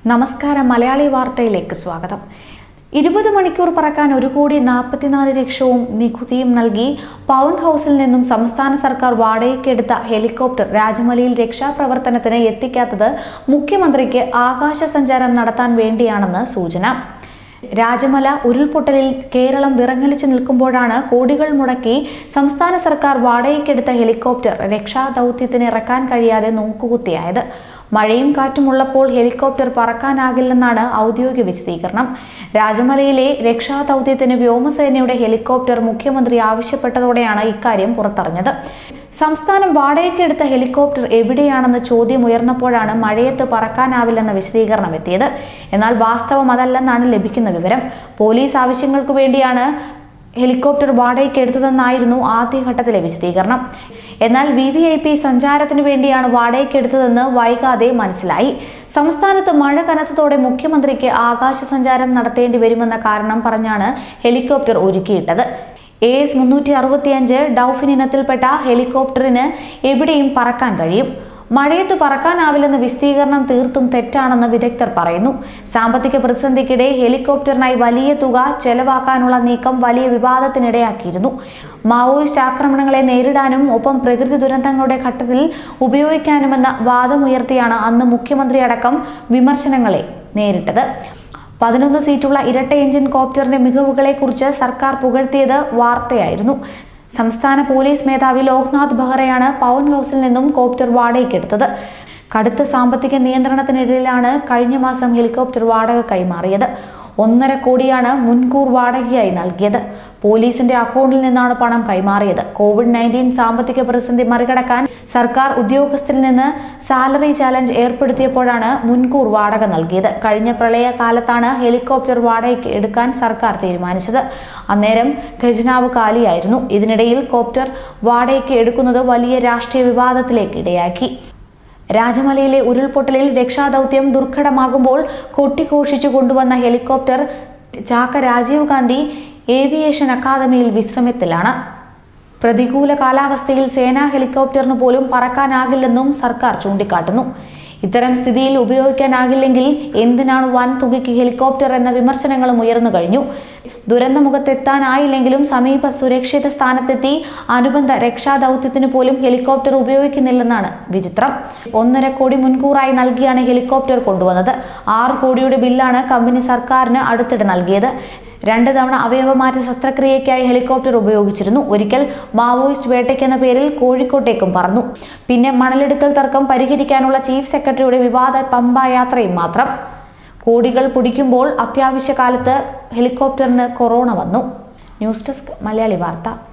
നമസ്കാരം മലയാളി വാർത്തയിലേക്ക് സ്വാഗതം ഇരുപത് മണിക്കൂർ പറക്കാൻ ഒരു കോടി നാൽപ്പത്തിനാല് ലക്ഷവും നികുതിയും നൽകി പവൻ ഹൗസിൽ നിന്നും സംസ്ഥാന സർക്കാർ വാടകയ്ക്കെടുത്ത ഹെലികോപ്റ്റർ രാജമലയിൽ രക്ഷാപ്രവർത്തനത്തിന് എത്തിക്കാത്തത് മുഖ്യമന്ത്രിക്ക് ആകാശ സഞ്ചാരം നടത്താൻ വേണ്ടിയാണെന്ന് സൂചന രാജമല ഉരുൾപൊട്ടലിൽ കേരളം വിറങ്ങലിച്ചു നിൽക്കുമ്പോഴാണ് കോടികൾ മുടക്കി സംസ്ഥാന സർക്കാർ വാടകയ്ക്കെടുത്ത ഹെലികോപ്റ്റർ രക്ഷാദൗത്യത്തിന് ഇറക്കാൻ കഴിയാതെ നോക്കുകുത്തിയായത് മഴയും കാറ്റുമുള്ളപ്പോൾ ഹെലികോപ്റ്റർ പറക്കാനാകില്ലെന്നാണ് ഔദ്യോഗിക വിശദീകരണം രാജമലയിലെ രക്ഷാദൗത്യത്തിന് വ്യോമസേനയുടെ ഹെലികോപ്റ്റർ മുഖ്യമന്ത്രി ആവശ്യപ്പെട്ടതോടെയാണ് ഇക്കാര്യം പുറത്തറിഞ്ഞത് സംസ്ഥാനം വാടകയ്ക്കെടുത്ത ഹെലികോപ്റ്റർ എവിടെയാണെന്ന ചോദ്യം ഉയർന്നപ്പോഴാണ് മഴയത്ത് പറക്കാനാവില്ലെന്ന വിശദീകരണം എത്തിയത് എന്നാൽ വാസ്തവം അതല്ലെന്നാണ് ലഭിക്കുന്ന വിവരം പോലീസ് ആവശ്യങ്ങൾക്ക് വേണ്ടിയാണ് ഹെലികോപ്റ്റർ വാടകയ്ക്ക് എടുത്തതെന്നായിരുന്നു ആദ്യഘട്ടത്തിലെ വിശദീകരണം എന്നാൽ വി വി ഐ പി സഞ്ചാരത്തിന് വേണ്ടിയാണ് വാടകയ്ക്ക് എടുത്തതെന്ന് വൈകാതെ മനസ്സിലായി സംസ്ഥാനത്ത് മഴ കനത്തതോടെ മുഖ്യമന്ത്രിക്ക് ആകാശ സഞ്ചാരം നടത്തേണ്ടി വരുമെന്ന കാരണം പറഞ്ഞാണ് ഹെലികോപ്റ്റർ ഒരുക്കിയിട്ടത് എ എസ് മുന്നൂറ്റി അറുപത്തിയഞ്ച് ഡൗഫിൻ ഇനത്തിൽപ്പെട്ട ഹെലികോപ്റ്ററിന് എവിടെയും പറക്കാൻ കഴിയും മഴയത്ത് പറക്കാനാവില്ലെന്ന വിശദീകരണം തീർത്തും തെറ്റാണെന്ന് വിദഗ്ധർ പറയുന്നു സാമ്പത്തിക പ്രതിസന്ധിക്കിടെ ഹെലികോപ്റ്ററിനായി വലിയ തുക ചെലവാക്കാനുള്ള നീക്കം വലിയ വിവാദത്തിനിടയാക്കിയിരുന്നു മാവോയിസ്റ്റ് ആക്രമണങ്ങളെ നേരിടാനും ഒപ്പം പ്രകൃതി ദുരന്തങ്ങളുടെ ഘട്ടത്തിൽ ഉപയോഗിക്കാനുമെന്ന വാദമുയർത്തിയാണ് അന്ന് മുഖ്യമന്ത്രി അടക്കം വിമർശനങ്ങളെ നേരിട്ടത് പതിനൊന്ന് സീറ്റുള്ള ഇരട്ട എഞ്ചിൻ കോപ്റ്ററിന്റെ മികവുകളെക്കുറിച്ച് സർക്കാർ പുകഴ്ത്തിയത് വാർത്തയായിരുന്നു സംസ്ഥാന പോലീസ് മേധാവി ലോക്നാഥ് ബെഹ്റയാണ് പവൻ ഹൗസിൽ നിന്നും കോപ്റ്റർ വാടകയ്ക്കെടുത്തത് കടുത്ത സാമ്പത്തിക നിയന്ത്രണത്തിനിടയിലാണ് കഴിഞ്ഞ മാസം ഹെലികോപ്റ്റർ വാടക കൈമാറിയത് ഒന്നര കോടിയാണ് മുൻകൂർ വാടകയായി നൽകിയത് പോലീസിന്റെ അക്കൗണ്ടിൽ നിന്നാണ് പണം കൈമാറിയത് കോവിഡ് നയൻറ്റീൻ സാമ്പത്തിക പ്രതിസന്ധി മറികടക്കാൻ സർക്കാർ ഉദ്യോഗസ്ഥരിൽ നിന്ന് സാലറി ചാലഞ്ച് ഏർപ്പെടുത്തിയപ്പോഴാണ് മുൻകൂർ വാടക നൽകിയത് കഴിഞ്ഞ പ്രളയകാലത്താണ് ഹെലികോപ്റ്റർ വാടകയ്ക്ക് എടുക്കാൻ സർക്കാർ തീരുമാനിച്ചത് അന്നേരം ഖജനാവ് കാലിയായിരുന്നു ഇതിനിടയിൽ കോപ്റ്റർ വാടകയ്ക്ക് എടുക്കുന്നത് വലിയ രാഷ്ട്രീയ വിവാദത്തിലേക്ക് ഇടയാക്കി രാജമലയിലെ ഉരുൾപൊട്ടലിൽ രക്ഷാദൗത്യം ദുർഘടമാകുമ്പോൾ കൊട്ടിഘോഷിച്ചു കൊണ്ടുവന്ന ഹെലികോപ്റ്റർ ചാക്ക രാജീവ് ഗാന്ധി ഏവിയേഷൻ അക്കാദമിയിൽ വിശ്രമത്തിലാണ് പ്രതികൂല കാലാവസ്ഥയിൽ സേനാ ഹെലികോപ്റ്ററിന് പോലും പറക്കാനാകില്ലെന്നും സർക്കാർ ചൂണ്ടിക്കാട്ടുന്നു ഇത്തരം സ്ഥിതിയിൽ ഉപയോഗിക്കാനാകില്ലെങ്കിൽ എന്തിനാണ് വൻ തുകയ്ക്ക് ഹെലികോപ്റ്റർ എന്ന വിമർശനങ്ങളും ഉയർന്നു കഴിഞ്ഞു ദുരന്തമുഖത്തെത്താനായില്ലെങ്കിലും സമീപ സുരക്ഷിത സ്ഥാനത്തെത്തി അനുബന്ധ രക്ഷാദൗത്യത്തിന് പോലും ഹെലികോപ്റ്റർ ഉപയോഗിക്കുന്നില്ലെന്നാണ് വിചിത്രം ഒന്നര കോടി മുൻകൂറായി നൽകിയാണ് ഹെലികോപ്റ്റർ കൊണ്ടുവന്നത് ആറ് കോടിയുടെ ബില്ലാണ് കമ്പനി സർക്കാരിന് അടുത്തിടെ നൽകിയത് രണ്ട് തവണ അവയവമാറ്റ ശസ്ത്രക്രിയയ്ക്കായി ഹെലികോപ്റ്റർ ഉപയോഗിച്ചിരുന്നു ഒരിക്കൽ മാവോയിസ്റ്റ് വേട്ടയ്ക്കെന്ന പേരിൽ കോഴിക്കോട്ടേക്കും പറന്നു പിന്നെ മണലെടുക്കൽ തർക്കം പരിഹരിക്കാനുള്ള ചീഫ് സെക്രട്ടറിയുടെ വിവാദ പമ്പ യാത്രയും മാത്രം കോടികൾ പൊടിക്കുമ്പോൾ അത്യാവശ്യ കാലത്ത് ഹെലികോപ്റ്ററിന് കൊറോണ വന്നു ന്യൂസ് ഡെസ്ക് മലയാളി വാർത്ത